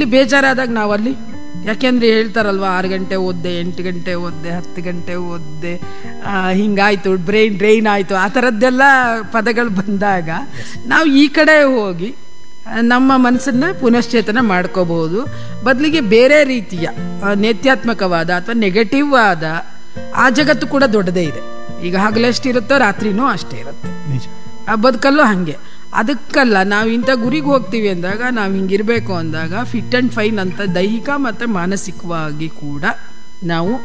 ಇಲ್ಲಿ ಬೇಜಾರಾದಾಗ ನಾವಲ್ಲಿ ಯಾಕೆಂದ್ರೆ ಹೇಳ್ತಾರಲ್ವ ಆರು ಗಂಟೆ ಓದ್ದೆ ಎಂಟು ಗಂಟೆ ಓದ್ದೆ ಹತ್ತು ಗಂಟೆ ಓದ್ದೆ ಆ, ಹಿಂಗಾಯ್ತು ಬ್ರೈನ್ ಡ್ರೈನ್ ಆಯಿತು ಆ ಥರದ್ದೆಲ್ಲ ಪದಗಳು ಬಂದಾಗ ನಾವು ಈ ಕಡೆ ಹೋಗಿ ಆ, ನಮ್ಮ ಮನಸ್ಸನ್ನ ಪುನಶ್ಚೇತನ ಮಾಡ್ಕೋಬಹುದು ಬದಲಿಗೆ ಬೇರೆ ರೀತಿಯ ಆ, ನೇತ್ಯಾತ್ಮಕವಾದ ಅಥವಾ ನೆಗೆಟಿವ್ ಆದ ಆ ಜಗತ್ತು ಕೂಡ ದೊಡ್ಡದೇ ಇದೆ ಈಗ ಹಗಲೆಷ್ಟಿರುತ್ತೋ ರಾತ್ರಿನೂ ಅಷ್ಟೇ ಇರುತ್ತೆ ನಿಜ ಆ ಬದುಕಲ್ಲೂ ಹಾಗೆ ಅದಕ್ಕಲ್ಲ ನಾವು ಇಂಥ ಗುರಿಗೆ ಹೋಗ್ತೀವಿ ಅಂದಾಗ ನಾವು ಹಿಂಗಿರಬೇಕು ಅಂದಾಗ ಫಿಟ್ ಆ್ಯಂಡ್ ಫೈನ್ ಅಂತ ದೈಹಿಕ ಮತ್ತು ಮಾನಸಿಕವಾಗಿ ಕೂಡ ನಾವು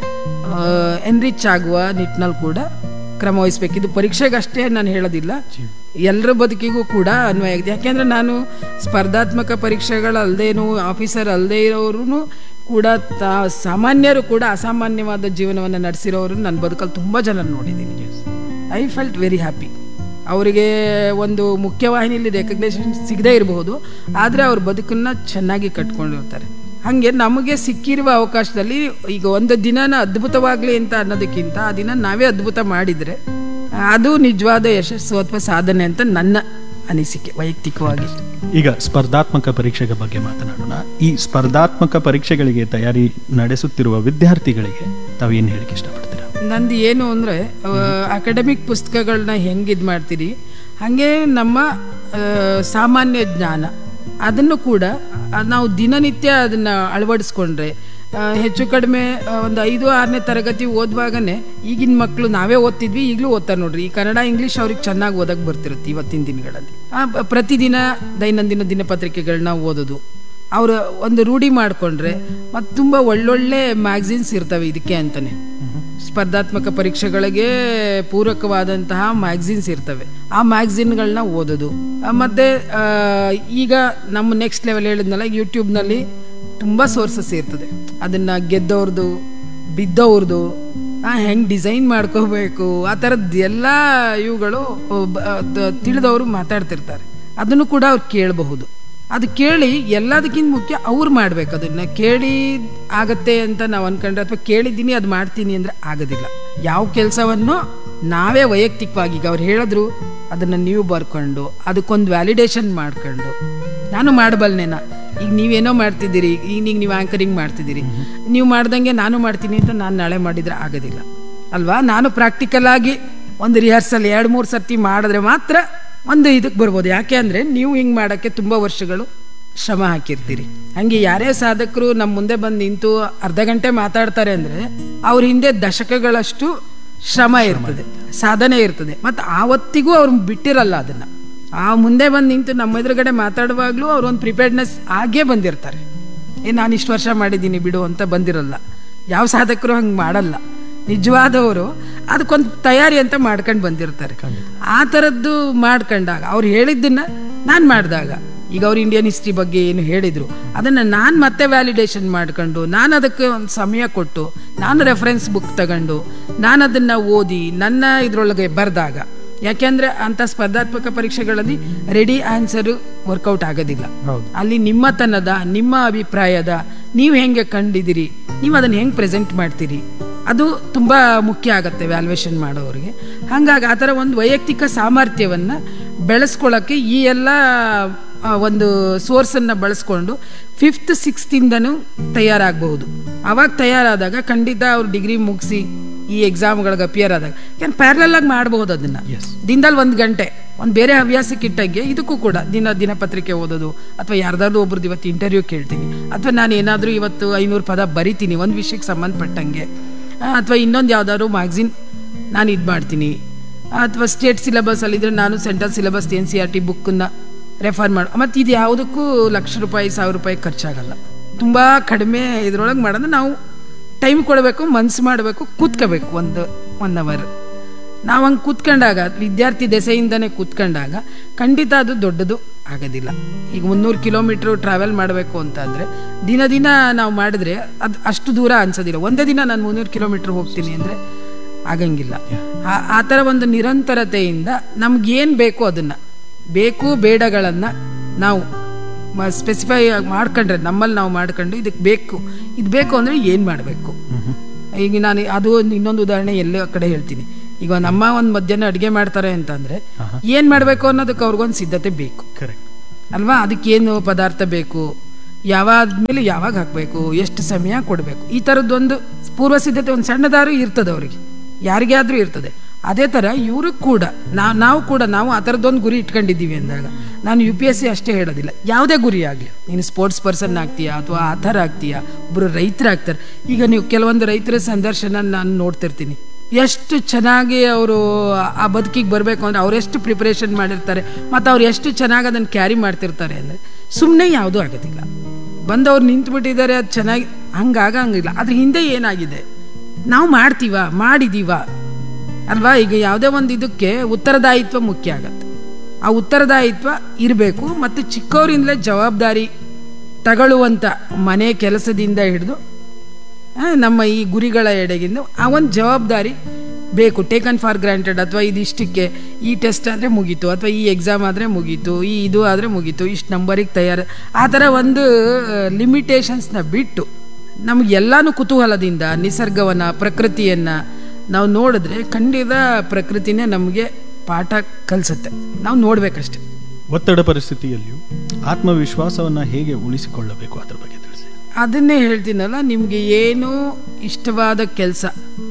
ಎನ್ರಿಚ್ ಆಗುವ ನಿಟ್ಟಿನಲ್ಲಿ ಕೂಡ ಕ್ರಮ ವಹಿಸ್ಬೇಕು ಇದು ಪರೀಕ್ಷೆಗಷ್ಟೇ ನಾನು ಹೇಳೋದಿಲ್ಲ ಎಲ್ಲರ ಬದುಕಿಗೂ ಕೂಡ ಅನ್ವಯ ಆಗಿದೆ ಯಾಕೆಂದರೆ ನಾನು ಸ್ಪರ್ಧಾತ್ಮಕ ಪರೀಕ್ಷೆಗಳಲ್ಲದೇನು ಆಫೀಸರ್ ಅಲ್ಲದೆ ಇರೋರು ಕೂಡ ತಾ ಸಾಮಾನ್ಯರು ಕೂಡ ಅಸಾಮಾನ್ಯವಾದ ಜೀವನವನ್ನು ನಡೆಸಿರೋರು ನನ್ನ ಬದುಕಲ್ಲಿ ತುಂಬ ಜನ ನೋಡಿದ್ದೀನಿ ಐ ಫೆಲ್ಟ್ ವೆರಿ ಹ್ಯಾಪಿ ಅವರಿಗೆ ಒಂದು ಮುಖ್ಯವಾಹಿನಿಯಲ್ಲಿ ರೆಕಗ್ನೇಷನ್ ಸಿಗದೇ ಇರಬಹುದು ಆದರೆ ಅವ್ರ ಬದುಕನ್ನ ಚೆನ್ನಾಗಿ ಕಟ್ಕೊಂಡಿರ್ತಾರೆ ಹಾಗೆ ನಮಗೆ ಸಿಕ್ಕಿರುವ ಅವಕಾಶದಲ್ಲಿ ಈಗ ಒಂದು ದಿನನ ಅದ್ಭುತವಾಗಲಿ ಅಂತ ಅನ್ನೋದಕ್ಕಿಂತ ಆ ದಿನ ನಾವೇ ಅದ್ಭುತ ಮಾಡಿದರೆ ಅದು ನಿಜವಾದ ಯಶಸ್ಸು ಅಥವಾ ಸಾಧನೆ ಅಂತ ನನ್ನ ಅನಿಸಿಕೆ ವೈಯಕ್ತಿಕವಾಗಿ ಈಗ ಸ್ಪರ್ಧಾತ್ಮಕ ಪರೀಕ್ಷೆಗಳ ಬಗ್ಗೆ ಮಾತನಾಡೋಣ ಈ ಸ್ಪರ್ಧಾತ್ಮಕ ಪರೀಕ್ಷೆಗಳಿಗೆ ತಯಾರಿ ನಡೆಸುತ್ತಿರುವ ವಿದ್ಯಾರ್ಥಿಗಳಿಗೆ ತಾವೇನು ಹೇಳಿಕೆ ಇಷ್ಟಪಡ್ತೀರಾ ನಂದು ಏನು ಅಂದರೆ ಅಕಾಡೆಮಿಕ್ ಪುಸ್ತಕಗಳನ್ನ ಹೆಂಗೆ ಇದು ಮಾಡ್ತೀರಿ ಹಾಗೆ ನಮ್ಮ ಆ, ಸಾಮಾನ್ಯ ಜ್ಞಾನ ಅದನ್ನು ಕೂಡ ಆ, ನಾವು ದಿನನಿತ್ಯ ಅದನ್ನು ಅಳವಡಿಸ್ಕೊಂಡ್ರೆ ಆ, ಹೆಚ್ಚು ಕಡಿಮೆ ಆ, ಒಂದು ಐದು ಆರನೇ ತರಗತಿ ಓದುವಾಗನೇ ಈಗಿನ ಮಕ್ಕಳು ನಾವೇ ಓದ್ತಿದ್ವಿ ಈಗಲೂ ಓದ್ತಾರೆ ನೋಡ್ರಿ ಈ ಕನ್ನಡ ಇಂಗ್ಲೀಷ್ ಅವ್ರಿಗೆ ಚೆನ್ನಾಗಿ ಓದಕ್ಕೆ ಬರ್ತಿರುತ್ತೆ ಇವತ್ತಿನ ದಿನಗಳಲ್ಲಿ ಆ, ಬ- ಪ್ರತಿದಿನ ದೈನಂದಿನ ದಿನಪತ್ರಿಕೆಗಳನ್ನ ಓದೋದು ಅವರು ಒಂದು ರೂಢಿ ಮಾಡಿಕೊಂಡ್ರೆ ಮತ್ತು ತುಂಬ ಒಳ್ಳೊಳ್ಳೆ ಮ್ಯಾಗ್ಝಿನ್ಸ್ ಇರ್ತವೆ ಇದಕ್ಕೆ ಅಂತಲೇ ಸ್ಪರ್ಧಾತ್ಮಕ ಪರೀಕ್ಷೆಗಳಿಗೆ ಪೂರಕವಾದಂತಹ ಮ್ಯಾಗ್ಝಿನ್ಸ್ ಇರ್ತವೆ ಆ ಮ್ಯಾಗ್ಝಿನ್ಗಳನ್ನ ಓದೋದು ಆ, ಮತ್ತೆ ಆ, ಈಗ ನಮ್ಮ ನೆಕ್ಸ್ಟ್ ಲೆವೆಲ್ ಹೇಳಿದ್ನಲ್ಲ ಯೂಟ್ಯೂಬ್ನಲ್ಲಿ ತುಂಬ ಸೋರ್ಸಸ್ ಇರ್ತದೆ ಅದನ್ನು ಗೆದ್ದವ್ರದ್ದು ಬಿದ್ದವ್ರದ್ದು ಹೆಂಗೆ ಡಿಸೈನ್ ಮಾಡ್ಕೋಬೇಕು ಆ ಥರದ್ದು ಎಲ್ಲ ಇವುಗಳು ತಿಳಿದವರು ಮಾತಾಡ್ತಿರ್ತಾರೆ ಅದನ್ನು ಕೂಡ ಅವ್ರು ಕೇಳಬಹುದು ಅದು ಕೇಳಿ ಎಲ್ಲದಕ್ಕಿಂತ ಮುಖ್ಯ ಅವ್ರು ಮಾಡ್ಬೇಕು ಅದನ್ನ ಕೇಳಿ ಆಗತ್ತೆ ಅಂತ ನಾವು ಅನ್ಕೊಂಡ್ರೆ ಅಥವಾ ಕೇಳಿದ್ದೀನಿ ಅದು ಮಾಡ್ತೀನಿ ಅಂದ್ರೆ ಆಗೋದಿಲ್ಲ ಯಾವ ಕೆಲಸವನ್ನು ನಾವೇ ವೈಯಕ್ತಿಕವಾಗಿ ಈಗ ಅವ್ರು ಹೇಳಿದ್ರು ಅದನ್ನ ನೀವು ಬರ್ಕೊಂಡು ಅದಕ್ಕೊಂದು ವ್ಯಾಲಿಡೇಷನ್ ಮಾಡ್ಕೊಂಡು ನಾನು ಮಾಡಬಲ್ನೇನ ಈಗ ನೀವೇನೋ ಮಾಡ್ತಿದ್ದೀರಿ ಈಗ ನೀವು ನೀವು ಆಂಕರಿಂಗ್ ಮಾಡ್ತಿದ್ದೀರಿ ನೀವು ಮಾಡ್ದಂಗೆ ನಾನು ಮಾಡ್ತೀನಿ ಅಂತ ನಾನು ನಾಳೆ ಮಾಡಿದ್ರೆ ಆಗೋದಿಲ್ಲ ಅಲ್ವಾ ನಾನು ಪ್ರಾಕ್ಟಿಕಲ್ ಆಗಿ ಒಂದು ರಿಹರ್ಸಲ್ ಎರಡು ಮೂರು ಸರ್ತಿ ಮಾಡಿದ್ರೆ ಮಾತ್ರ ಒಂದು ಇದಕ್ಕೆ ಬರ್ಬೋದು ಯಾಕೆ ಅಂದರೆ ನೀವು ಹಿಂಗೆ ಮಾಡೋಕ್ಕೆ ತುಂಬ ವರ್ಷಗಳು ಶ್ರಮ ಹಾಕಿರ್ತೀರಿ ಹಂಗೆ ಯಾರೇ ಸಾಧಕರು ನಮ್ಮ ಮುಂದೆ ಬಂದು ನಿಂತು ಅರ್ಧ ಗಂಟೆ ಮಾತಾಡ್ತಾರೆ ಅಂದರೆ ಅವ್ರ ಹಿಂದೆ ದಶಕಗಳಷ್ಟು ಶ್ರಮ ಇರ್ತದೆ ಸಾಧನೆ ಇರ್ತದೆ ಮತ್ತು ಆವತ್ತಿಗೂ ಅವ್ರು ಬಿಟ್ಟಿರಲ್ಲ ಅದನ್ನು ಆ ಮುಂದೆ ಬಂದು ನಿಂತು ನಮ್ಮ ಎದುರುಗಡೆ ಮಾತಾಡುವಾಗಲೂ ಅವ್ರು ಒಂದು ಪ್ರಿಪೇರ್ಡ್ನೆಸ್ ಆಗೇ ಬಂದಿರ್ತಾರೆ ಏ ನಾನು ಇಷ್ಟು ವರ್ಷ ಮಾಡಿದ್ದೀನಿ ಬಿಡು ಅಂತ ಬಂದಿರಲ್ಲ ಯಾವ ಸಾಧಕರು ಹಂಗೆ ಮಾಡಲ್ಲ ನಿಜವಾದವರು ಅದಕ್ಕೊಂದು ತಯಾರಿ ಅಂತ ಮಾಡ್ಕೊಂಡು ಬಂದಿರ್ತಾರೆ ಆ ಥರದ್ದು ಮಾಡ್ಕೊಂಡಾಗ ಅವ್ರು ಹೇಳಿದ್ದನ್ನ ನಾನು ಮಾಡಿದಾಗ ಈಗ ಅವ್ರು ಇಂಡಿಯನ್ ಹಿಸ್ಟ್ರಿ ಬಗ್ಗೆ ಏನು ಹೇಳಿದ್ರು ಅದನ್ನು ನಾನು ಮತ್ತೆ ವ್ಯಾಲಿಡೇಷನ್ ಮಾಡ್ಕೊಂಡು ನಾನು ಅದಕ್ಕೆ ಒಂದು ಸಮಯ ಕೊಟ್ಟು ನಾನು ರೆಫರೆನ್ಸ್ ಬುಕ್ ತಗೊಂಡು ನಾನು ಅದನ್ನು ಓದಿ ನನ್ನ ಇದರೊಳಗೆ ಬರೆದಾಗ ಯಾಕೆಂದ್ರೆ ಅಂಥ ಸ್ಪರ್ಧಾತ್ಮಕ ಪರೀಕ್ಷೆಗಳಲ್ಲಿ ರೆಡಿ ಆನ್ಸರು ವರ್ಕೌಟ್ ಆಗೋದಿಲ್ಲ ಹೌದು ಅಲ್ಲಿ ನಿಮ್ಮತನದ ನಿಮ್ಮ ಅಭಿಪ್ರಾಯದ ನೀವು ಹೆಂಗೆ ಕಂಡಿದ್ದೀರಿ ನೀವು ಅದನ್ನು ಹೆಂಗೆ ಪ್ರೆಸೆಂಟ್ ಮಾಡ್ತೀರಿ ಅದು ತುಂಬ ಮುಖ್ಯ ಆಗುತ್ತೆ ವ್ಯಾಲ್ಯೂಯೇಷನ್ ಮಾಡೋರಿಗೆ ಹಾಗಾಗಿ ಆ ಥರ ಒಂದು ವೈಯಕ್ತಿಕ ಸಾಮರ್ಥ್ಯವನ್ನು ಬೆಳೆಸ್ಕೊಳ್ಳೋಕ್ಕೆ ಈ ಎಲ್ಲ ಆ, ಒಂದು ಸೋರ್ಸನ್ನು ಬಳಸ್ಕೊಂಡು ಫಿಫ್ತ್ ಸಿಕ್ಸ್ತಿಂದನೂ ತಯಾರಾಗಬಹುದು ಅವಾಗ ತಯಾರಾದಾಗ ಖಂಡಿತ ಅವ್ರು ಡಿಗ್ರಿ ಮುಗಿಸಿ ಈ ಎಕ್ಸಾಮ್ಗಳಿಗೆ ಅಪಿಯರ್ ಆದಾಗ ಯಾಕೆ ಪ್ಯಾರಲಲ್ ಆಗಿ ಮಾಡ್ಬೋದು ಅದನ್ನು Yes. ದಿನದಲ್ಲಿ ಒಂದು ಗಂಟೆ ಒಂದು ಬೇರೆ ಹವ್ಯಾಸಕ್ಕೆ ಇಟ್ಟಂಗೆ ಇದಕ್ಕೂ ಕೂಡ ದಿನ ದಿನಪತ್ರಿಕೆ ಓದೋದು ಅಥವಾ ಯಾರ್ದಾದ್ರು ಒಬ್ರದ್ದು ಇವತ್ತು ಇಂಟರ್ವ್ಯೂ ಕೇಳ್ತೀನಿ ಅಥವಾ ನಾನು ಏನಾದರೂ ಇವತ್ತು ಐನೂರು ಪದ ಬರಿತೀನಿ ಒಂದು ವಿಷಯಕ್ಕೆ ಸಂಬಂಧಪಟ್ಟಂಗೆ ಅಥವಾ ಇನ್ನೊಂದು ಯಾವ್ದಾದ್ರು ಮ್ಯಾಗ್ಝಿನ್ ನಾನು ಇದು ಮಾಡ್ತೀನಿ ಅಥವಾ ಸ್ಟೇಟ್ ಸಿಲೆಬಸ್ ಅಲ್ಲಿದ್ರೆ ನಾನು central syllabus N C R T ಬುಕ್ಕನ್ನು ರೆಫರ್ ಮಾಡಿ ಮತ್ತು ಇದು ಯಾವುದಕ್ಕೂ ಲಕ್ಷ ರೂಪಾಯಿ ಸಾವಿರ ರೂಪಾಯಿ ಖರ್ಚಾಗಲ್ಲ ತುಂಬ ಕಡಿಮೆ ಇದ್ರೊಳಗೆ ಮಾಡೋದು ನಾವು ಟೈಮ್ ಕೊಡಬೇಕು ಮನ್ಸು ಮಾಡಬೇಕು ಕೂತ್ಕೋಬೇಕು ಒಂದು ಒನ್ ಅವರ್ ನಾವು ಹಂಗೆ ಕೂತ್ಕೊಂಡಾಗ ವಿದ್ಯಾರ್ಥಿ ದೆಸೆಯಿಂದನೇ ಕೂತ್ಕೊಂಡಾಗ ಖಂಡಿತ ಅದು ದೊಡ್ಡದು ಆಗೋದಿಲ್ಲ ಈಗ ಮುನ್ನೂರು ಕಿಲೋಮೀಟ್ರ್ ಟ್ರಾವೆಲ್ ಮಾಡಬೇಕು ಅಂತಂದರೆ ದಿನ ದಿನ ನಾವು ಮಾಡಿದ್ರೆ ಅದು ಅಷ್ಟು ದೂರ ಅನ್ಸೋದಿಲ್ಲ ಒಂದೇ ದಿನ ನಾನು ಮುನ್ನೂರು ಕಿಲೋಮೀಟ್ರ್ ಹೋಗ್ತೀನಿ ಅಂದರೆ ಆಗಂಗಿಲ್ಲ ಆ- ಆ ಥರ ಒಂದು ನಿರಂತರತೆಯಿಂದ ನಮ್ಗೇನು ಬೇಕು ಅದನ್ನು ಬೇಕು ಬೇಡಗಳನ್ನು ನಾವು ಸ್ಪೆಸಿಫೈ ಮಾಡ್ಕೊಂಡ್ರೆ ನಮ್ಮಲ್ಲಿ ನಾವು ಮಾಡ್ಕೊಂಡು ಇದಕ್ಕೆ ಬೇಕು ಇದು ಬೇಕು ಅಂದರೆ ಏನು ಮಾಡಬೇಕು ಈಗ ನಾನು ಅದು ಒಂದು ಇನ್ನೊಂದು ಉದಾಹರಣೆ ಎಲ್ಲೋ ಕಡೆ ಹೇಳ್ತೀನಿ ಈಗ ನಮ್ಮ ಒಂದು ಮಧ್ಯಾಹ್ನ ಅಡುಗೆ ಮಾಡ್ತಾರೆ ಅಂತಂದರೆ ಏನು ಮಾಡಬೇಕು ಅನ್ನೋದಕ್ಕೆ ಅವ್ರಿಗೊಂದು ಸಿದ್ಧತೆ ಬೇಕು ಕರೆಕ್ಟ್ ಅಲ್ವಾ ಅದಕ್ಕೇನು ಪದಾರ್ಥ ಬೇಕು ಯಾವಾದ್ಮೇಲೆ ಯಾವಾಗ ಹಾಕಬೇಕು ಎಷ್ಟು ಸಮಯ ಕೊಡಬೇಕು ಈ ಥರದ್ದೊಂದು ಪೂರ್ವ ಸಿದ್ಧತೆ ಒಂದು ಸಣ್ಣದಾರು ಇರ್ತದೆ ಅವರಿಗೆ ಯಾರಿಗಾದ್ರೂ ಇರ್ತದೆ ಅದೇ ಥರ ಇವರು ಕೂಡ ನಾವು ನಾವು ಕೂಡ ನಾವು ಆ ಥರದ್ದೊಂದು ಗುರಿ ಇಟ್ಕೊಂಡಿದ್ದೀವಿ ಅಂದಾಗ ನಾನು ಯು ಪಿ ಎಸ್ ಸಿ ಅಷ್ಟೇ ಹೇಳೋದಿಲ್ಲ ಯಾವುದೇ ಗುರಿ ಆಗಲಿ ನೀನು ಸ್ಪೋರ್ಟ್ಸ್ ಪರ್ಸನ್ ಆಗ್ತೀಯಾ ಅಥವಾ ಆ ಥರ ಆಗ್ತೀಯಾ ಒಬ್ಬರು ರೈತರಾಗ್ತಾರೆ ಈಗ ನೀವು ಕೆಲವೊಂದು ರೈತರ ಸಂದರ್ಶನ ನಾನು ನೋಡ್ತಿರ್ತೀನಿ ಎಷ್ಟು ಚೆನ್ನಾಗಿ ಅವರು ಆ ಬದುಕಿಗೆ ಬರಬೇಕು ಅಂದರೆ ಅವರೆಷ್ಟು ಪ್ರಿಪ್ರೇಷನ್ ಮಾಡಿರ್ತಾರೆ ಮತ್ತು ಅವ್ರು ಎಷ್ಟು ಚೆನ್ನಾಗಿ ಅದನ್ನು ಕ್ಯಾರಿ ಮಾಡ್ತಿರ್ತಾರೆ ಅಂದರೆ ಸುಮ್ಮನೆ ಯಾವುದೂ ಆಗೋದಿಲ್ಲ ಬಂದವ್ರು ನಿಂತ್ಬಿಟ್ಟಿದ್ದಾರೆ ಅದು ಚೆನ್ನಾಗಿ ಹಂಗಾಗಂಗಿಲ್ಲ ಅದ್ರ ಹಿಂದೆ ಏನಾಗಿದೆ ನಾವು ಮಾಡ್ತೀವ ಮಾಡಿದೀವ ಅಲ್ವಾ ಈಗ ಯಾವುದೇ ಒಂದು ಇದಕ್ಕೆ ಉತ್ತರದಾಯಿತ್ವ ಮುಖ್ಯ ಆಗತ್ತೆ ಆ ಉತ್ತರದಾಯಿತ್ವ ಇರಬೇಕು ಮತ್ತು ಚಿಕ್ಕವರಿಂದಲೇ ಜವಾಬ್ದಾರಿ ತಗೊಳ್ಳುವಂಥ ಮನೆ ಕೆಲಸದಿಂದ ಹಿಡಿದು ಆ, ನಮ್ಮ ಈ ಗುರಿಗಳ ಎಡೆಗಿಂದ ಆ ಒಂದು ಜವಾಬ್ದಾರಿ ಬೇಕು ಟೇಕನ್ ಫಾರ್ ಗ್ರಾಂಟೆಡ್ ಅಥವಾ ಇದಿಷ್ಟಕ್ಕೆ ಈ ಟೆಸ್ಟ್ ಆದರೆ ಮುಗೀತು ಅಥವಾ ಈ ಎಕ್ಸಾಮ್ ಆದರೆ ಮುಗೀತು ಈ ಇದು ಆದರೆ ಮುಗೀತು ಇಷ್ಟು ನಂಬರಿಗೆ ತಯಾರು ಆ ಥರ ಒಂದು ಲಿಮಿಟೇಷನ್ಸ್ನ ಬಿಟ್ಟು ನಮಗೆಲ್ಲಾನು ಕುತೂಹಲದಿಂದ ನಿಸರ್ಗವನ್ನು ಪ್ರಕೃತಿಯನ್ನು ನಾವು ನೋಡಿದ್ರೆ ಖಂಡಿತ ಪ್ರಕೃತಿನೇ ನಮಗೆ ಪಾಠ ಕಲಿಸುತ್ತೆ ನಾವು ನೋಡ್ಬೇಕಷ್ಟೆ ಒತ್ತಡ ಪರಿಸ್ಥಿತಿಯಲ್ಲಿಯೂ ಆತ್ಮವಿಶ್ವಾಸವನ್ನ ಹೇಗೆ ಉಳಿಸಿಕೊಳ್ಳಬೇಕು ಅದ್ರ ಬಗ್ಗೆ ತಿಳಿಸಿ ಅದನ್ನೇ ಹೇಳ್ತೀನಲ್ಲ ನಿಮಗೆ ಏನು ಇಷ್ಟವಾದ ಕೆಲಸ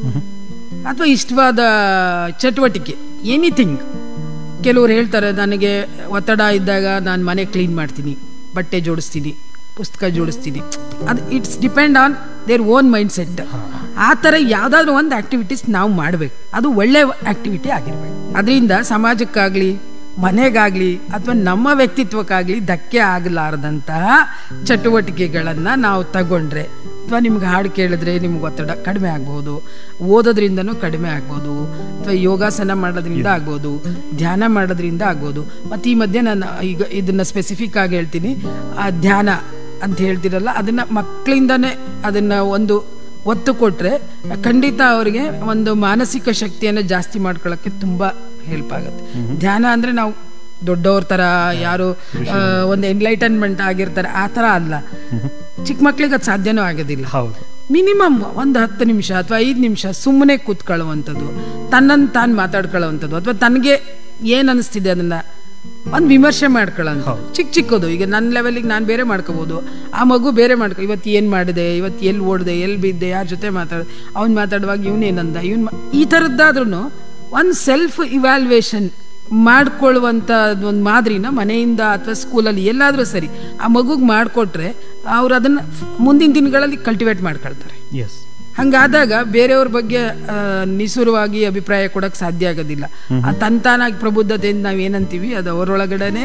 ಅಥವಾ ಇಷ್ಟವಾದ ಚಟುವಟಿಕೆ ಎನಿಥಿಂಗ್ ಕೆಲವರು ಹೇಳ್ತಾರೆ ನನಗೆ ಒತ್ತಡ ಇದ್ದಾಗ ನಾನು ಮನೆ ಕ್ಲೀನ್ ಮಾಡ್ತೀನಿ ಬಟ್ಟೆ ಜೋಡಿಸ್ತೀನಿ ಪುಸ್ತಕ ಜೋಡಿಸ್ತೀನಿ ಅದು it's depend on their own mind set ಆ ಥರ ಯಾವುದಾದ್ರೂ ಒಂದು ಆಕ್ಟಿವಿಟೀಸ್ ನಾವು ಮಾಡಬೇಕು ಅದು ಒಳ್ಳೆ ಆಕ್ಟಿವಿಟಿ ಆಗಿರ್ಬೇಕು ಅದರಿಂದ ಸಮಾಜಕ್ಕಾಗಲಿ ಮನೆಗಾಗಲಿ ಅಥವಾ ನಮ್ಮ ವ್ಯಕ್ತಿತ್ವಕ್ಕಾಗಲಿ ಧಕ್ಕೆ ಆಗಲಾರದಂತಹ ಚಟುವಟಿಕೆಗಳನ್ನು ನಾವು ತಗೊಂಡ್ರೆ ಅಥವಾ ನಿಮ್ಗೆ ಹಾಡು ಕೇಳಿದ್ರೆ ನಿಮ್ಗೆ ಒತ್ತಡ ಕಡಿಮೆ ಆಗ್ಬೋದು ಓದೋದ್ರಿಂದನೂ ಕಡಿಮೆ ಆಗ್ಬೋದು ಅಥವಾ ಯೋಗಾಸನ ಮಾಡೋದ್ರಿಂದ ಆಗ್ಬೋದು ಧ್ಯಾನ ಮಾಡೋದ್ರಿಂದ ಆಗ್ಬೋದು ಮತ್ತು ಈ ಮಧ್ಯೆ ನಾನು ಈಗ ಇದನ್ನು ಸ್ಪೆಸಿಫಿಕ್ ಆಗಿ ಹೇಳ್ತೀನಿ ಆ ಧ್ಯಾನ ಅಂತ ಹೇಳ್ತಿರಲ್ಲ ಅದನ್ನು ಮಕ್ಕಳಿಂದನೇ ಅದನ್ನು ಒಂದು ಒತ್ತು ಕೊಟ್ಟರೆ ಖಂಡಿತ ಅವರಿಗೆ ಒಂದು ಮಾನಸಿಕ ಶಕ್ತಿಯನ್ನು ಜಾಸ್ತಿ ಮಾಡ್ಕೊಳ್ಳೋಕ್ಕೆ ತುಂಬ ಹೆಲ್ಪ್ ಆಗುತ್ತೆ ಧ್ಯಾನ ಅಂದರೆ ನಾವು ದೊಡ್ಡವ್ರ ಥರ ಯಾರು ಆ, ಒಂದು ಎನ್ಲೈಟನ್ಮೆಂಟ್ ಆಗಿರ್ತಾರೆ ಆ ಥರ ಅಲ್ಲ ಚಿಕ್ಕ ಮಕ್ಳಿಗೆ ಅದು ಸಾಧ್ಯನೂ ಆಗೋದಿಲ್ಲ ಹೌದು ಮಿನಿಮಮ್ ಒಂದು ಹತ್ತು ನಿಮಿಷ ಅಥವಾ ಐದು ನಿಮಿಷ ಸುಮ್ಮನೆ ಕೂತ್ಕೊಳ್ಳುವಂಥದ್ದು ತನ್ನನ್ನು ತಾನು ಮಾತಾಡ್ಕೊಳ್ಳುವಂಥದ್ದು ಅಥವಾ ತನಗೆ ಏನು ಅನಿಸ್ತಿದೆ ಅದನ್ನ ಒಂದು ವಿಮರ್ಶೆ ಮಾಡ್ಕೊಳ್ಳೋಂಥ ಚಿಕ್ಕ ಚಿಕ್ಕದು ಈಗ ನನ್ನ ಲೆವೆಲಿಗೆ ನಾನು ಬೇರೆ ಮಾಡ್ಕೋಬೋದು ಆ ಮಗು ಬೇರೆ ಮಾಡ್ಕೊ ಇವತ್ತು ಏನು ಮಾಡಿದೆ ಇವತ್ತು ಎಲ್ಲಿ ಓಡಿದೆ ಎಲ್ಲಿ ಬಿದ್ದೆ ಯಾರ ಜೊತೆ ಮಾತಾಡಿದೆ ಅವ್ನು ಮಾತಾಡುವಾಗ ಇವನೇನಂದ ಇವನು ಈ ಥರದ್ದಾದ್ರೂ ಒಂದು ಸೆಲ್ಫ್ ಇವ್ಯಾಲ್ಯೂಯೇಷನ್ ಮಾಡ್ಕೊಳ್ಳುವಂಥ ಒಂದು ಮಾದರಿನ ಮನೆಯಿಂದ ಅಥವಾ ಸ್ಕೂಲಲ್ಲಿ ಎಲ್ಲಾದರೂ ಸರಿ ಆ ಮಗುಗೆ ಮಾಡಿಕೊಟ್ರೆ ಅವ್ರು ಅದನ್ನು ಮುಂದಿನ ದಿನಗಳಲ್ಲಿ ಕಲ್ಟಿವೇಟ್ ಮಾಡ್ಕೊಳ್ತಾರೆ ಎಸ್ ಹಂಗಾದಾಗ ಬೇರೆಯವ್ರ ಬಗ್ಗೆ ಆ, ನಿಸೂರವಾಗಿ ಅಭಿಪ್ರಾಯ ಕೊಡಕ್ಕೆ ಸಾಧ್ಯ ಆಗೋದಿಲ್ಲ ಆ ತಂತಾನಾಗಿ ಪ್ರಬುದ್ಧತೆಯಿಂದ ನಾವು ಏನಂತೀವಿ ಅದು ಅವರೊಳಗಡೆನೇ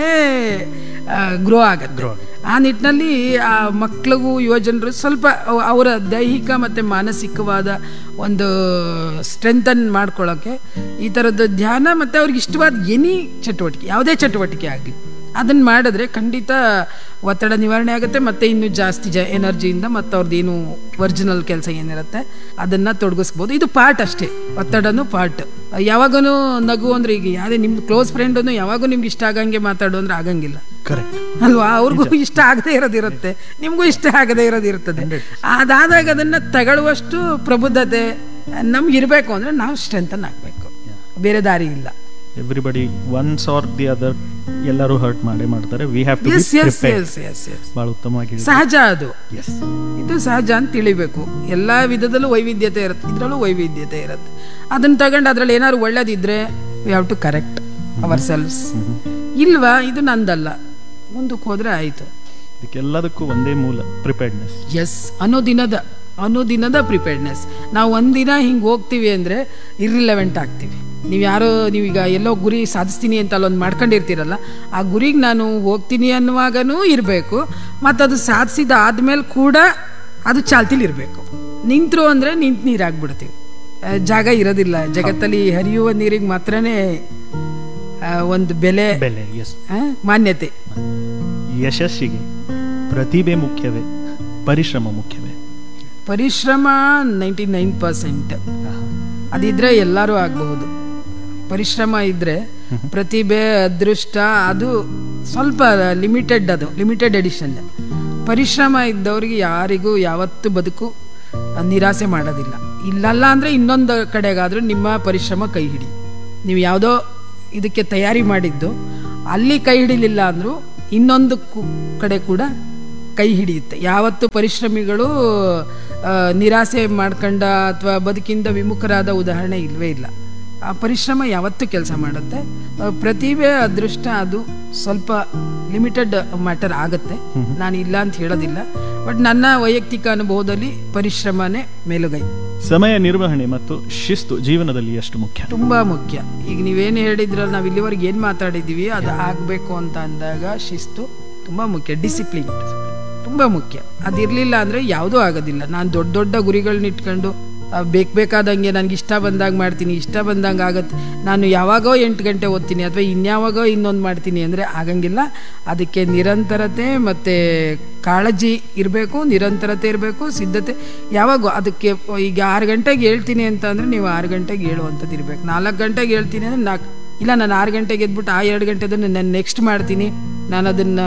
ಗ್ರೋ ಆಗತ್ತೆ ಆ ನಿಟ್ಟಿನಲ್ಲಿ ಆ ಮಕ್ಕಳಿಗೂ ಯುವಜನರು ಸ್ವಲ್ಪ ಅವ- ಅವರ ದೈಹಿಕ ಮತ್ತು ಮಾನಸಿಕವಾದ ಒಂದು ಸ್ಟ್ರೆಂಥನ್ ಮಾಡ್ಕೊಳ್ಳೋಕ್ಕೆ ಈ ಥರದ್ದು ಧ್ಯಾನ ಮತ್ತು ಅವ್ರಿಗೆ ಇಷ್ಟವಾದ ಎನಿ ಚಟುವಟಿಕೆ ಯಾವುದೇ ಚಟುವಟಿಕೆ ಆಗಲಿ ಅದನ್ನು ಮಾಡಿದ್ರೆ ಖಂಡಿತ ಒತ್ತಡ ನಿವಾರಣೆ ಆಗುತ್ತೆ ಮತ್ತೆ ಇನ್ನೂ ಜಾಸ್ತಿ ಜ ಎನರ್ಜಿಯಿಂದ ಮತ್ತು ಅವ್ರದ್ದು ಏನು ಒರಿಜಿನಲ್ ಕೆಲಸ ಏನಿರುತ್ತೆ ಅದನ್ನು ತೊಡಗಿಸ್ಬೋದು ಇದು ಪಾರ್ಟ್ ಅಷ್ಟೇ ಒತ್ತಡನೂ ಪಾರ್ಟ್ ಯಾವಾಗೂ ನಗು ಅಂದ್ರೆ ಈಗ ಯಾವುದೇ ನಿಮ್ಮ ಕ್ಲೋಸ್ ಫ್ರೆಂಡನ್ನು ಯಾವಾಗೂ ನಿಮ್ಗೆ ಇಷ್ಟ ಆಗಂಗೆ ಮಾತಾಡು ಅಂದ್ರೆ ಆಗಂಗಿಲ್ಲ ಕರೆಕ್ಟ್ ಅಲ್ವಾ ಅವ್ರಿಗೂ ಇಷ್ಟ ಆಗದೆ ಇರೋದಿರುತ್ತೆ ನಿಮಗೂ ಇಷ್ಟ ಆಗದೆ ಇರೋದಿರ್ತದೆ ಅದಾದಾಗ ಅದನ್ನ ತಗೊಳ್ಳುವಷ್ಟು ಪ್ರಬುದ್ಧತೆ ನಮ್ಗೆ ಇರಬೇಕು ಅಂದ್ರೆ ನಾವು ಸ್ಟ್ರೆಂತನ್ ಆಗಬೇಕು ಬೇರೆ ದಾರಿ ಇಲ್ಲ everybody once are the other ಎಲ್ಲರೂ ಹರ್ಟ್ ಮಾಡೇ ಮಾಡ್ತಾರೆ we have to S S S S S ಬಹಳ ಉತ್ತಮವಾಗಿ ಸಹಜ ಅದು ಎಸ್ ಇದು ಸಹಜ ಅಂತ ತಿಳಿಬೇಕು ಎಲ್ಲ ವಿಧದಲ್ಲೂ ವೈವಿಧ್ಯತೆ ಇರುತ್ತೆ ಇದರಲ್ಲೂ ವೈವಿಧ್ಯತೆ ಇರುತ್ತೆ ಅದನ್ನ ತಗೊಂಡು ಅದ್ರಲ್ಲಿ ಏನಾದ್ರು ಒಳ್ಳೇದಿದ್ರೆ we have to correct ourselves ಇಲ್ವಾ ಇದು ನಂದಲ್ಲ ಮುಂದಕ್ಕೆ ಹೋದ್ರೆ ಆಯ್ತು ಇದಕ್ಕೆಲ್ಲದಕ್ಕೂ ಒಂದೇ ಮೂಲ ಪ್ರಿಪೇರ್ಡ್ನೆಸ್ ಎಸ್ ಅನುದಿನದ ಅನುದಿನದ ಪ್ರಿಪೇರ್ಡ್ನೆಸ್ ನಾವು ಒಂದಿನ ಹಿಂಗೆ ಹೋಗ್ತೀವಿ ಅಂದರೆ ಇರ್ರಿಲೆವೆಂಟ್ ಆಗ್ತೀವಿ ನೀವು ಯಾರೋ ನೀವೀಗ ಎಲ್ಲೋ ಗುರಿ ಸಾಧಿಸ್ತೀನಿ ಅಂತ ಅಲ್ಲೊಂದು ಮಾಡ್ಕೊಂಡಿರ್ತೀರಲ್ಲ ಆ ಗುರಿಗೆ ನಾನು ಹೋಗ್ತೀನಿ ಅನ್ನುವಾಗನೂ ಇರಬೇಕು ಮತ್ತು ಅದು ಸಾಧಿಸಿದ ಆದಮೇಲೆ ಕೂಡ ಅದು ಚಾಲ್ತಿಲಿ ಇರಬೇಕು ನಿಂತರು ಅಂದರೆ ನಿಂತು ನೀರಾಗ್ಬಿಡ್ತೀವಿ ಆ, ಜಾಗ ಇರೋದಿಲ್ಲ ಜಗತ್ತಲ್ಲಿ ಹರಿಯುವ ನೀರಿಗೆ ಮಾತ್ರನೇ ಆ, ಒಂದು ಬೆಲೆ ಬೆಲೆ ಎಸ್ ಆ, ಮಾನ್ಯತೆ ಯಶಸ್ಸಿಗೆ ಪ್ರತಿಭೆ ಮುಖ್ಯವೇ ಪರಿಶ್ರಮ ಮುಖ್ಯವೇ ಪರಿಶ್ರಮ ನೈಂಟಿ ನೈನ್ ಪರ್ಸೆಂಟ್ ಅದಿದ್ರೆ ಎಲ್ಲರೂ ಆಗಬಹುದು ಪರಿಶ್ರಮ ಇದ್ರೆ ಪ್ರತಿಭೆ ಅದೃಷ್ಟ ಅದು ಸ್ವಲ್ಪ ಲಿಮಿಟೆಡ್ ಅದು ಲಿಮಿಟೆಡ್ ಎಡಿಷನ್ ಪರಿಶ್ರಮ ಇದ್ದವ್ರಿಗೆ ಯಾರಿಗೂ ಯಾವತ್ತೂ ಬದುಕು ನಿರಾಸೆ ಮಾಡೋದಿಲ್ಲ ಇಲ್ಲಲ್ಲ ಅಂದರೆ ಇನ್ನೊಂದು ಕಡೆಗಾದರೂ ನಿಮ್ಮ ಪರಿಶ್ರಮ ಕೈ ಹಿಡಿ ನೀವು ಯಾವುದೋ ಇದಕ್ಕೆ ತಯಾರಿ ಮಾಡಿದ್ದು ಅಲ್ಲಿ ಕೈ ಹಿಡಿಲಿಲ್ಲ ಅಂದರೂ ಇನ್ನೊಂದು ಕು- ಕಡೆ ಕೂಡ ಕೈ ಕೈ ಹಿಡಿಯುತ್ತೆ ಯಾವತ್ತು ಪರಿಶ್ರಮಿಗಳು ಆ, ನಿರಾಸೆ ಮಾಡ್ಕೊಂಡ ಅಥವಾ ಬದುಕಿಂದ ವಿಮುಖರಾದ ಉದಾಹರಣೆ ಇಲ್ವೇ ಇಲ್ಲ ಆ ಪರಿಶ್ರಮ ಯಾವತ್ತೂ ಕೆಲಸ ಮಾಡುತ್ತೆ ಆ, ಪ್ರತಿಭೆ ಅದೃಷ್ಟ ಅದು ಸ್ವಲ್ಪ ಲಿಮಿಟೆಡ್ ಮ್ಯಾಟರ್ ಆಗುತ್ತೆ ನಾನು ಇಲ್ಲ ಅಂತ ಹೇಳೋದಿಲ್ಲ ಬಟ್ ನನ್ನ ವೈಯಕ್ತಿಕ ಅನುಭವದಲ್ಲಿ ಪರಿಶ್ರಮನೇ ಮೇಲುಗೈ ಸಮಯ ನಿರ್ವಹಣೆ ಮತ್ತು ಶಿಸ್ತು ಜೀವನದಲ್ಲಿ ಎಷ್ಟು ಮುಖ್ಯ ತುಂಬಾ ಮುಖ್ಯ ಈಗ ನೀವೇನು ಹೇಳಿದ್ರಲ್ಲ ನಾವು ಇಲ್ಲಿವರೆಗೆ ಏನು ಮಾತಾಡಿದ್ದೀವಿ ಅದು ಆಗಬೇಕು ಅಂತ ಅಂದಾಗ ಶಿಸ್ತು ತುಂಬಾ ಮುಖ್ಯ ಡಿಸಿಪ್ಲಿನ್ ತುಂಬಾ ಮುಖ್ಯ ಅದಿರಲಿಲ್ಲ ಅಂದರೆ ಯಾವುದೂ ಆಗೋದಿಲ್ಲ ನಾನು ದೊಡ್ಡ ದೊಡ್ಡ ಗುರಿಗಳನ್ನ ಇಟ್ಕೊಂಡು ಬೇಕು ಬೇಕಾದಂಗೆ ನನಗೆ ಇಷ್ಟ ಬಂದಾಗ ಮಾಡ್ತೀನಿ ಇಷ್ಟ ಬಂದಂಗೆ ಆಗತ್ತೆ ನಾನು ಯಾವಾಗೋ ಎಂಟು ಗಂಟೆ ಓದ್ತೀನಿ ಅಥವಾ ಇನ್ಯಾವಾಗೋ ಇನ್ನೊಂದು ಮಾಡ್ತೀನಿ ಅಂದರೆ ಆಗಂಗಿಲ್ಲ ಅದಕ್ಕೆ ನಿರಂತರತೆ ಮತ್ತು ಕಾಳಜಿ ಇರಬೇಕು ನಿರಂತರತೆ ಇರಬೇಕು ಸಿದ್ಧತೆ ಯಾವಾಗೂ ಅದಕ್ಕೆ ಈಗ ಆರು ಗಂಟೆಗೆ ಹೇಳ್ತೀನಿ ಅಂತ ಅಂದರೆ ನೀವು ಆರು ಗಂಟೆಗೆ ಹೇಳುವಂಥದ್ದು ಇರಬೇಕು ನಾಲ್ಕು ಗಂಟೆಗೆ ಹೇಳ್ತೀನಿ ಅಂದರೆ ನಾಲ್ಕು ಇಲ್ಲ ನಾನು ಆರು ಗಂಟೆಗೆ ಎದ್ಬಿಟ್ಟು ಆ ಎರಡು ಗಂಟೆದನ್ನು ನಾನು ನೆಕ್ಸ್ಟ್ ಮಾಡ್ತೀನಿ ನಾನು ಅದನ್ನು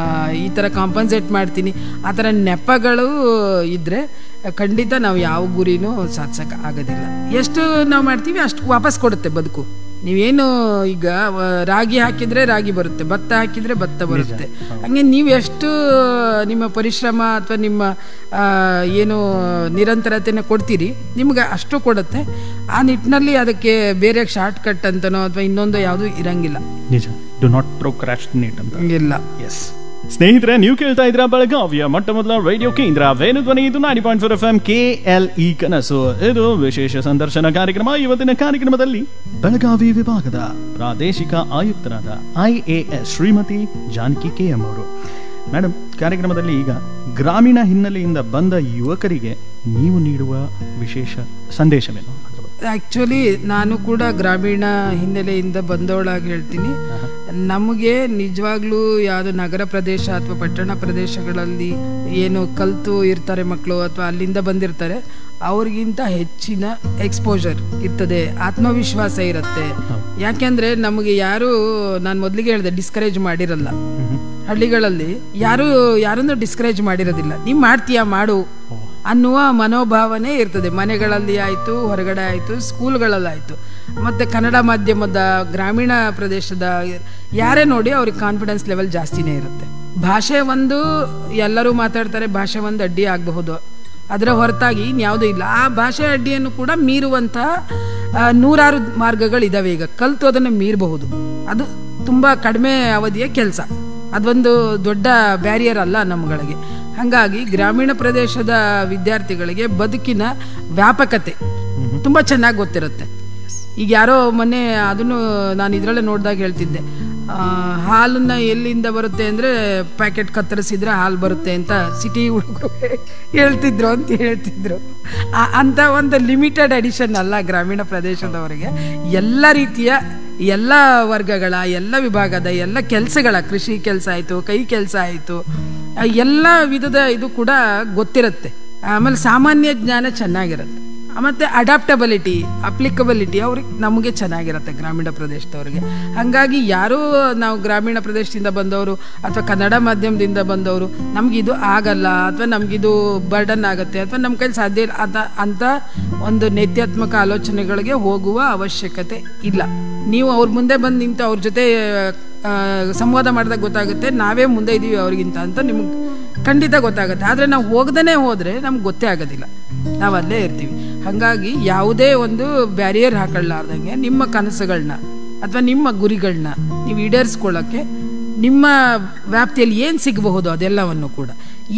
ಈ ಥರ ಕಾಂಪನ್ಸೇಟ್ ಮಾಡ್ತೀನಿ ಆ ಥರ ನೆಪಗಳು ಇದ್ದರೆ ಖಂಡಿತ ನಾವು ಯಾವ ಗುರಿನೂ ಸಾಧಿಸೋಕೆ ಆಗೋದಿಲ್ಲ ಎಷ್ಟು ನಾವು ಮಾಡ್ತೀವಿ ಅಷ್ಟು ವಾಪಸ್ ಕೊಡುತ್ತೆ ಬದುಕು ನೀವೇನು ಈಗ ಆ, ರಾಗಿ ಹಾಕಿದ್ರೆ ರಾಗಿ ಬರುತ್ತೆ ಭತ್ತ ಹಾಕಿದ್ರೆ ಭತ್ತ ಬರುತ್ತೆ ಹಂಗೆ ನೀವು ಎಷ್ಟು ನಿಮ್ಮ ಪರಿಶ್ರಮ ಅಥವಾ ನಿಮ್ಮ ಆ, ಏನು ನಿರಂತರತೆನ ಕೊಡ್ತೀರಿ ನಿಮ್ಗೆ ಅಷ್ಟು ಕೊಡುತ್ತೆ ಆ ನಿಟ್ಟಿನಲ್ಲಿ ಅದಕ್ಕೆ ಬೇರೆ ಶಾರ್ಟ್ ಕಟ್ ಅಂತನೋ ಅಥವಾ ಇನ್ನೊಂದು ಯಾವುದೂ ಇರಂಗಿಲ್ಲ ನಿಜ ಡು ನಾಟ್ ಪ್ರೊಕ್ರಾಸ್ಟಿನೇಟ್ ಅಂತ ಇಲ್ಲ ಎಸ್ ಸ್ನೇಹಿತರೆ ನೀವು ಕೇಳ್ತಾ ಇದ್ರ ಬೆಳಗಾವಿಯ ಮೊಟ್ಟ ಮೊದಲ ರೇಡಿಯೋ ಕೇಂದ್ರ ವೇಣು ಧ್ವನಿ ಇದು Naadi point four F M K L E ಕನಸು ಇದು ವಿಶೇಷ ಸಂದರ್ಶನ ಕಾರ್ಯಕ್ರಮ ಇವತ್ತಿನ ಕಾರ್ಯಕ್ರಮದಲ್ಲಿ ಬೆಳಗಾವಿ ವಿಭಾಗದ ಪ್ರಾದೇಶಿಕ ಆಯುಕ್ತರಾದ I A S Shrimathi Janaki K M ಅವರು ಮೇಡಮ್ ಕಾರ್ಯಕ್ರಮದಲ್ಲಿ ಈಗ ಗ್ರಾಮೀಣ ಹಿನ್ನೆಲೆಯಿಂದ ಬಂದ ಯುವಕರಿಗೆ ನೀವು ನೀಡುವ ವಿಶೇಷ ಸಂದೇಶವೇನು ಅದ್ರ ಬಗ್ಗೆ? ಆ್ಯಕ್ಚುಲಿ ನಾನು ಕೂಡ ಗ್ರಾಮೀಣ ಹಿನ್ನೆಲೆಯಿಂದ ಬಂದವಳಾಗಿ ಹೇಳ್ತೀನಿ ನಮಗೆ ನಿಜವಾಗ್ಲೂ ಯಾವುದು ನಗರ ಪ್ರದೇಶ ಅಥವಾ ಪಟ್ಟಣ ಪ್ರದೇಶಗಳಲ್ಲಿ ಏನು ಕಲ್ತು ಇರ್ತಾರೆ ಮಕ್ಕಳು ಅಥವಾ ಅಲ್ಲಿಂದ ಬಂದಿರ್ತಾರೆ ಅವ್ರಿಗಿಂತ ಹೆಚ್ಚಿನ ಎಕ್ಸ್ಪೋಜರ್ ಇರ್ತದೆ ಆತ್ಮವಿಶ್ವಾಸ ಇರುತ್ತೆ ಯಾಕೆಂದ್ರೆ ನಮಗೆ ಯಾರು ನಾನು ಮೊದಲಿಗೆ ಹೇಳಿದೆ ಡಿಸ್ಕರೇಜ್ ಮಾಡಿರಲ್ಲ ಹಳ್ಳಿಗಳಲ್ಲಿ ಯಾರು ಯಾರನ್ನು ಡಿಸ್ಕರೇಜ್ ಮಾಡಿರೋದಿಲ್ಲ ನೀವು ಮಾಡ್ತೀಯಾ ಮಾಡು ಅನ್ನುವ ಮನೋಭಾವನೆ ಇರ್ತದೆ ಮನೆಗಳಲ್ಲಿ ಆಯಿತು ಹೊರಗಡೆ ಆಯಿತು ಸ್ಕೂಲ್ಗಳಲ್ಲಾಯಿತು ಮತ್ತು ಕನ್ನಡ ಮಾಧ್ಯಮದ ಗ್ರಾಮೀಣ ಪ್ರದೇಶದ ಯಾರೇ ನೋಡಿ ಅವ್ರಿಗೆ ಕಾನ್ಫಿಡೆನ್ಸ್ ಲೆವೆಲ್ ಜಾಸ್ತಿನೇ ಇರುತ್ತೆ ಭಾಷೆ ಒಂದು ಎಲ್ಲರೂ ಮಾತಾಡ್ತಾರೆ ಭಾಷೆ ಒಂದು ಅಡ್ಡಿ ಆಗಬಹುದು ಅದರ ಹೊರತಾಗಿ ಇನ್ಯಾವುದೂ ಇಲ್ಲ ಆ ಭಾಷೆ ಅಡ್ಡಿಯನ್ನು ಕೂಡ ಮೀರುವಂತಹ ಆ, ನೂರಾರು ಮಾರ್ಗಗಳಿದಾವೆ ಈಗ ಕಲ್ತು ಅದನ್ನು ಮೀರಬಹುದು ಅದು ತುಂಬ ಕಡಿಮೆ ಅವಧಿಯ ಕೆಲಸ ಅದೊಂದು ದೊಡ್ಡ ಬ್ಯಾರಿಯರ್ ಅಲ್ಲ ನಮ್ಮಗಳಿಗೆ ಹಾಗಾಗಿ ಗ್ರಾಮೀಣ ಪ್ರದೇಶದ ವಿದ್ಯಾರ್ಥಿಗಳಿಗೆ ಬದುಕಿನ ವ್ಯಾಪಕತೆ ತುಂಬ ಚೆನ್ನಾಗಿ ಗೊತ್ತಿರುತ್ತೆ ಈಗ ಯಾರೋ ಮೊನ್ನೆ ಅದನ್ನು ನಾನು ಇದರಲ್ಲೇ ನೋಡಿದಾಗ ಹೇಳ್ತಿದ್ದೆ ಆ, ಹಾಲನ್ನ ಎಲ್ಲಿಂದ ಬರುತ್ತೆ ಅಂದರೆ ಪ್ಯಾಕೆಟ್ ಕತ್ತರಿಸಿದ್ರೆ ಹಾಲು ಬರುತ್ತೆ ಅಂತ ಸಿಟಿ ಹುಡುಗರು ಹೇಳ್ತಿದ್ರು ಅಂತ ಹೇಳ್ತಿದ್ರು ಆ- ಅಂತ ಒಂದು ಲಿಮಿಟೆಡ್ ಎಡಿಷನ್ ಅಲ್ಲ ಗ್ರಾಮೀಣ ಪ್ರದೇಶದವರಿಗೆ ಎಲ್ಲ ರೀತಿಯ ಎಲ್ಲ ವರ್ಗಗಳ ಎಲ್ಲ ವಿಭಾಗದ ಎಲ್ಲ ಕೆಲಸಗಳ ಕೃಷಿ ಕೆಲಸ ಆಯಿತು ಕೈ ಕೆಲಸ ಆಯಿತು ಎಲ್ಲ ವಿಧದ ಇದು ಕೂಡ ಗೊತ್ತಿರುತ್ತೆ ಆಮೇಲೆ ಸಾಮಾನ್ಯ ಜ್ಞಾನ ಚೆನ್ನಾಗಿರುತ್ತೆ ಮತ್ತು ಅಡಾಪ್ಟಬಿಲಿಟಿ ಅಪ್ಲಿಕಬಿಲಿಟಿ ಅವ್ರಿಗೆ ನಮಗೆ ಚೆನ್ನಾಗಿರುತ್ತೆ ಗ್ರಾಮೀಣ ಪ್ರದೇಶದವ್ರಿಗೆ ಹಾಗಾಗಿ ಯಾರೂ ನಾವು ಗ್ರಾಮೀಣ ಪ್ರದೇಶದಿಂದ ಬಂದವರು ಅಥವಾ ಕನ್ನಡ ಮಾಧ್ಯಮದಿಂದ ಬಂದವರು ನಮಗಿದು ಆಗಲ್ಲ ಅಥವಾ ನಮಗಿದು ಬರ್ಡನ್ ಆಗುತ್ತೆ ಅಥವಾ ನಮ್ಮ ಕೈಲಿ ಸಾಧ್ಯ ಇಲ್ಲ ಅಂತ ಅಂತ ಒಂದು ನೈತ್ಯಾತ್ಮಕ ಆಲೋಚನೆಗಳಿಗೆ ಹೋಗುವ ಅವಶ್ಯಕತೆ ಇಲ್ಲ ನೀವು ಅವ್ರ ಮುಂದೆ ಬಂದು ನಿಂತು ಅವ್ರ ಜೊತೆ ಆ, ಸಂವಾದ ಮಾಡಿದಾಗ ಗೊತ್ತಾಗುತ್ತೆ ನಾವೇ ಮುಂದೆ ಇದ್ದೀವಿ ಅವ್ರಿಗಿಂತ ಅಂತ ನಿಮ್ಗೆ ಖಂಡಿತ ಗೊತ್ತಾಗುತ್ತೆ ಆದರೆ ನಾವು ಹೋಗ್ದೇ ಹೋದರೆ ನಮ್ಗೆ ಗೊತ್ತೇ ಆಗೋದಿಲ್ಲ ನಾವು ಅಲ್ಲೇ ಇರ್ತೀವಿ ಹಾಗಾಗಿ ಯಾವುದೇ ಒಂದು ಬ್ಯಾರಿಯರ್ ಹಾಕೊಳ್ಳಾರ್ದಂಗೆ ನಿಮ್ಮ ಕನಸುಗಳನ್ನ ಅಥವಾ ನಿಮ್ಮ ಗುರಿಗಳನ್ನ ನೀವು ಈಡೇರಿಸ್ಕೊಳ್ಳೋಕ್ಕೆ ನಿಮ್ಮ ವ್ಯಾಪ್ತಿಯಲ್ಲಿ ಏನು ಸಿಗಬಹುದು ಅದೆಲ್ಲವನ್ನು ಕೂಡ